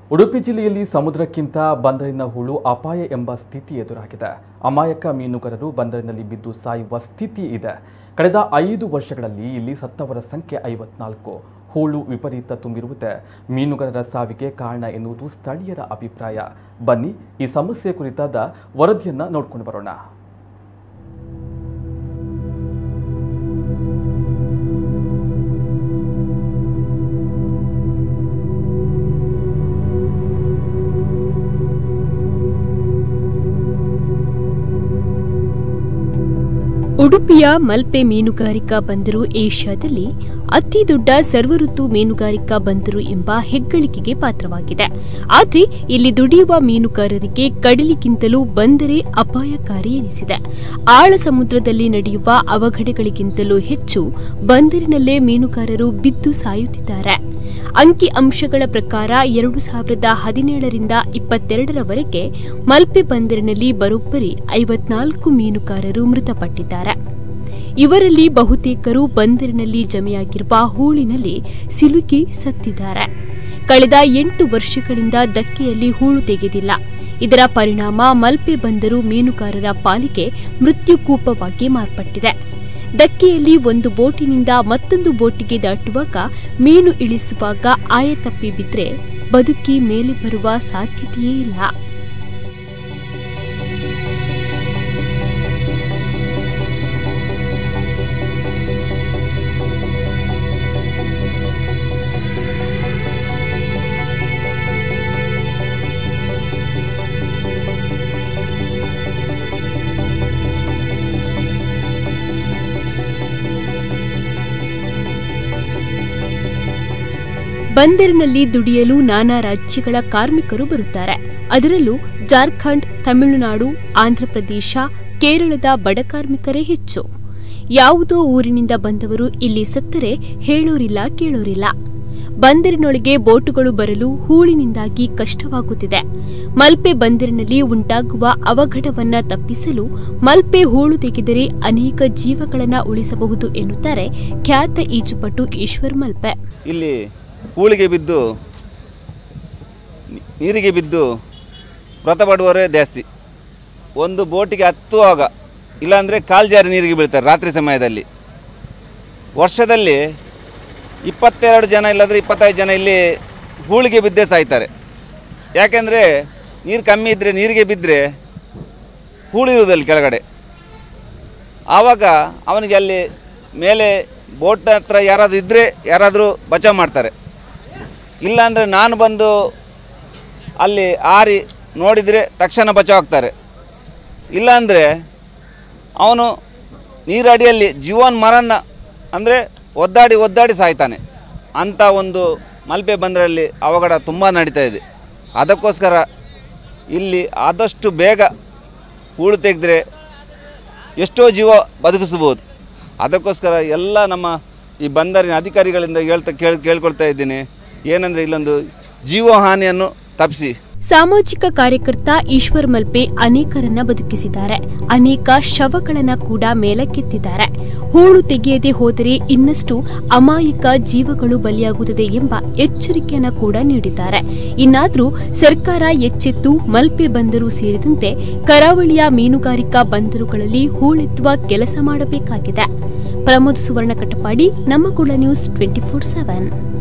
ಉಡುಪಿ ಜಿಲ್ಲೆಯಲ್ಲಿ ಸಮುದ್ರಕ್ಕಿಂತ ಬಂದರಿನ ಹುಳು ಅಪಾಯ ಎಂಬ ಸ್ಥಿತಿ ಎದುರಾಗಿದೆ ಅಮಾಯಕ ಮೀನುಗಾರರು ಬಂದರಿನಲ್ಲಿ ಬಿದ್ದು ಸಾಯುವ ಸ್ಥಿತಿ ಇದೆ ಕಳೆದ ಐದು ವರ್ಷಗಳಲ್ಲಿ ಇಲ್ಲಿ ಸತ್ತವರ ಸಂಖ್ಯೆ ಐವತ್ನಾಲ್ಕು ಹೂಳು ವಿಪರೀತ ತುಂಬಿರುವುದೇ ಮೀನುಗಾರರ ಸಾವಿಗೆ ಕಾರಣ ಎನ್ನುವುದು ಸ್ಥಳೀಯರ ಅಭಿಪ್ರಾಯ ಬನ್ನಿ ಈ ಸಮಸ್ಯೆ ಕುರಿತಾದ ವರದಿಯನ್ನ ನೋಡ್ಕೊಂಡು ಬರೋಣ ಉಡುಪಿಯ ಮಲ್ಪೆ ಮೀನುಗಾರಿಕಾ ಬಂದರು ಏಷ್ಯಾದಲ್ಲಿ ಅತಿ ದೊಡ್ಡ ಸರ್ವಋತು ಮೀನುಗಾರಿಕಾ ಬಂದರು ಎಂಬ ಹೆಗ್ಗಳಿಕೆಗೆ ಪಾತ್ರವಾಗಿದೆ ಆದರೆ ಇಲ್ಲಿ ದುಡಿಯುವ ಮೀನುಗಾರರಿಗೆ ಕಡಲಿಗಿಂತಲೂ ಬಂದರೆ ಅಪಾಯಕಾರಿ ಎನಿಸಿದೆ ಆಳ ಸಮುದ್ರದಲ್ಲಿ ನಡೆಯುವ ಅವಘಡಗಳಿಗಿಂತಲೂ ಹೆಚ್ಚು ಬಂದರಿನಲ್ಲೇ ಮೀನುಗಾರರು ಬಿದ್ದು ಸಾಯುತ್ತಿದ್ದಾರೆ ಅಂಕಿ ಅಂಶಗಳ ಪ್ರಕಾರ ಎರಡು ಸಾವಿರದ ಹದಿನೇಳರಿಂದ ಇಪ್ಪತ್ತೆರಡರವರೆಗೆ ಮಲ್ಪೆ ಬಂದರಿನಲ್ಲಿ ಬರೋಬ್ಬರಿ ಐವತ್ನಾಲ್ಕು ಮೀನುಗಾರರು ಮೃತಪಟ್ಟಿದ್ದಾರೆ ಇವರಲ್ಲಿ ಬಹುತೇಕರು ಬಂದರಿನಲ್ಲಿ ಜಮೆಯಾಗಿರುವ ಹೂಳಿನಲ್ಲಿ ಸಿಲುಕಿ ಸತ್ತಿದ್ದಾರೆ ಕಳೆದ ಎಂಟು ವರ್ಷಗಳಿಂದ ದಕ್ಕೆಯಲ್ಲಿ ಹೂಳು ತೆಗೆದಿಲ್ಲ ಇದರ ಪರಿಣಾಮ ಮಲ್ಪೆ ಬಂದರು ಮೀನುಗಾರರ ಪಾಲಿಗೆ ಮೃತ್ಯುಕೂಪವಾಗಿ ಮಾರ್ಪಟ್ಟಿದೆ ದಕ್ಕೆಯಲ್ಲಿ ಒಂದು ಬೋಟಿನಿಂದ ಮತ್ತೊಂದು ಬೋಟಿಗೆ ದಾಟುವಾಗ ಮೀನು ಇಳಿಸುವಾಗ ಆಯ ತಪ್ಪಿ ಬಿದ್ರೆ ಬದುಕಿ ಮೇಲೆ ಬರುವ ಸಾಧ್ಯತೆಯೇ ಇಲ್ಲ ಬಂದರಿನಲ್ಲಿ ದುಡಿಯಲು ನಾನಾ ರಾಜ್ಯಗಳ ಕಾರ್ಮಿಕರು ಬರುತ್ತಾರೆ ಅದರಲ್ಲೂ ಜಾರ್ಖಂಡ್ ತಮಿಳುನಾಡು ಆಂಧ್ರಪ್ರದೇಶ ಕೇರಳದ ಬಡ ಕಾರ್ಮಿಕರೇ ಹೆಚ್ಚು ಯಾವುದೋ ಊರಿನಿಂದ ಬಂದವರು ಇಲ್ಲಿ ಸತ್ತರೆ ಹೇಳೋರಿಲ್ಲ ಕೇಳೋರಿಲ್ಲ ಬಂದರಿನೊಳಗೆ ಬೋಟುಗಳು ಬರಲು ಹೂಳಿನಿಂದಾಗಿ ಕಷ್ಟವಾಗುತ್ತಿದೆ ಮಲ್ಪೆ ಬಂದರಿನಲ್ಲಿ ಉಂಟಾಗುವ ಅವಘಡವನ್ನ ತಪ್ಪಿಸಲು ಮಲ್ಪೆ ಹೂಳು ತೆಗೆದರೆ ಅನೇಕ ಜೀವಗಳನ್ನ ಉಳಿಸಬಹುದು ಎನ್ನುತ್ತಾರೆ ಖ್ಯಾತ ಈಜುಪಟು ಈಶ್ವರ್ ಮಲ್ಪೆ ಇಲ್ಲಿ ಹೂಳಿಗೆ ಬಿದ್ದು ನಿ- ನೀರಿಗೆ ಬಿದ್ದು ಮೃತಪಡುವವರೇ ಜಾಸ್ತಿ ಒಂದು ಬೋಟಿಗೆ ಹತ್ತುವಾಗ ಇಲ್ಲಾಂದರೆ ಕಾಲು ಜಾರಿ ನೀರಿಗೆ ಬೀಳ್ತಾರೆ ರಾತ್ರಿ ಸಮಯದಲ್ಲಿ ವರ್ಷದಲ್ಲಿ ಇಪ್ಪತ್ತೆರಡು ಜನ ಇಲ್ಲಾಂದರೆ ಇಪ್ಪತ್ತೈದು ಜನ ಇಲ್ಲಿ ಹೂಳಿಗೆ ಬಿದ್ದೇ ಸಾಯ್ತಾರೆ ಯಾಕೆಂದರೆ ನೀರು ಕಮ್ಮಿ ಇದ್ದರೆ ನೀರಿಗೆ ಬಿದ್ದರೆ ಹೂಳಿರುವುದಲ್ಲಿ ಕೆಳಗಡೆ ಆವಾಗ ಅವನಿಗೆ ಅಲ್ಲಿ ಮೇಲೆ ಬೋಟ್ ಹತ್ರ ಯಾರಾದರೂ ಇದ್ದರೆ ಯಾರಾದರೂ ಬಚಾವ್ ಮಾಡ್ತಾರೆ ಇಲ್ಲಾಂದರೆ ನಾನು ಬಂದು ಅಲ್ಲಿ ಆರಿ ನೋಡಿದರೆ ತಕ್ಷಣ ಬಚಾವ್ ಆಗ್ತಾರೆ ಇಲ್ಲಾಂದರೆ ಅವನು ನೀರಡಿಯಲ್ಲಿ ಜೀವನ್ ಮರನ್ನ ಅಂದರೆ ಒದ್ದಾಡಿ ಒದ್ದಾಡಿ ಸಾಯ್ತಾನೆ ಅಂಥ ಒಂದು ಮಲ್ಪೆ ಬಂದರಲ್ಲಿ ಅವಘಡ ತುಂಬ ನಡೀತಾ ಇದೆ ಅದಕ್ಕೋಸ್ಕರ ಇಲ್ಲಿ ಆದಷ್ಟು ಬೇಗ ಹೂಳು ತೆಗೆದ್ರೆ ಎಷ್ಟೋ ಜೀವ ಬದುಕಿಸ್ಬೋದು ಅದಕ್ಕೋಸ್ಕರ ಎಲ್ಲ ನಮ್ಮ ಈ ಬಂದರಿನ ಅಧಿಕಾರಿಗಳಿಂದ ಹೇಳ್ತಾ ಕೇಳಿ ಕೇಳ್ಕೊಳ್ತಾ ಇದ್ದೀನಿ ಏನಂದರೆ ಇಲ್ಲೊಂದು ಜೀವಹಾನಿಯನ್ನು ತಪ್ಪಿಸಿ ಸಾಮಾಜಿಕ ಕಾರ್ಯಕರ್ತ ಈಶ್ವರ್ ಮಲ್ಪೆ ಅನೇಕರನ್ನ ಬದುಕಿಸಿದ್ದಾರೆ ಅನೇಕ ಶವಗಳನ್ನ ಕೂಡ ಮೇಲಕ್ಕೆತ್ತಿದ್ದಾರೆ ಹೂಳು ತೆಗೆಯದೆ ಹೋದರೆ ಇನ್ನಷ್ಟು ಅಮಾಯಕ ಜೀವಗಳು ಬಲಿಯಾಗುತ್ತದೆ ಎಂಬ ಎಚ್ಚರಿಕೆಯನ್ನ ಕೂಡ ನೀಡಿದ್ದಾರೆ ಇನ್ನಾದರೂ ಸರ್ಕಾರ ಎಚ್ಚೆತ್ತು ಮಲ್ಪೆ ಬಂದರು ಸೇರಿದಂತೆ ಕರಾವಳಿಯ ಮೀನುಗಾರಿಕಾ ಬಂದರುಗಳಲ್ಲಿ ಹೂಳೆತ್ತುವ ಕೆಲಸ ಮಾಡಬೇಕಾಗಿದೆ ಪ್ರಮೋದ್ ಸುವರ್ಣ ಕಟಪಾಡಿ ನಮ್ಮ ಕುಳ ನ್ಯೂಸ್ ಟ್ವೆಂಟಿ ಫೋರ್ ಸೆವೆನ್